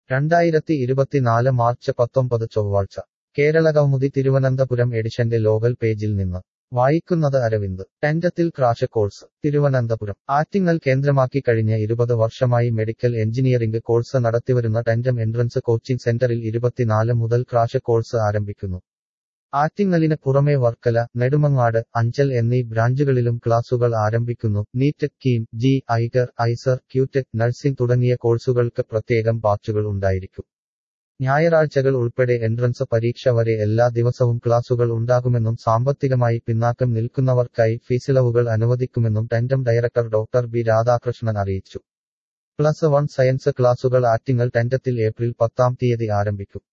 രണ്ടായിരത്തി ഇരുപത്തിനാല് മാർച്ച് പത്തൊമ്പത് ചൊവ്വാഴ്ച കേരളകൗമുദി തിരുവനന്തപുരം എഡിഷന്റെ ലോകൽ പേജിൽ നിന്ന് വായിക്കുന്നത് അരവിന്ദ് ടെൻഡത്തിൽ ക്രാഷ് കോഴ്സ് തിരുവനന്തപുരം ആറ്റിങ്ങൽ കേന്ദ്രമാക്കി കഴിഞ്ഞ ഇരുപത് വർഷമായി മെഡിക്കൽ എഞ്ചിനീയറിംഗ് കോഴ്സ് നടത്തിവരുന്ന ടെൻഡം എൻട്രൻസ് കോച്ചിംഗ് സെന്ററിൽ ഇരുപത്തിനാല് മുതൽ ക്രാഷ് കോഴ്സ് ആരംഭിക്കുന്നു ആറ്റിങ്ങലിന് പുറമെ വർക്കല നെടുമങ്ങാട് അഞ്ചൽ എന്നീ ബ്രാഞ്ചുകളിലും ക്ലാസുകൾ ആരംഭിക്കുന്നു നീറ്റ് കീം ജി ഐഗർ ഐസർ ക്യൂടെക് നഴ്സിംഗ് തുടങ്ങിയ കോഴ്സുകൾക്ക് പ്രത്യേകം ബാച്ചുകൾ ഉണ്ടായിരിക്കും ഞായറാഴ്ചകൾ ഉൾപ്പെടെ എൻട്രൻസ് പരീക്ഷ വരെ എല്ലാ ദിവസവും ക്ലാസുകൾ ഉണ്ടാകുമെന്നും സാമ്പത്തികമായി പിന്നാക്കം നിൽക്കുന്നവർക്കായി ഫീസിളവുകൾ അനുവദിക്കുമെന്നും Tandem director doctor B Radhakrishnan അറിയിച്ചു പ്ലസ് വൺ സയൻസ് ക്ലാസുകൾ ആറ്റിങ്ങൽ ടെൻഡത്തിൽ ഏപ്രിൽ പത്താം തീയതി ആരംഭിക്കും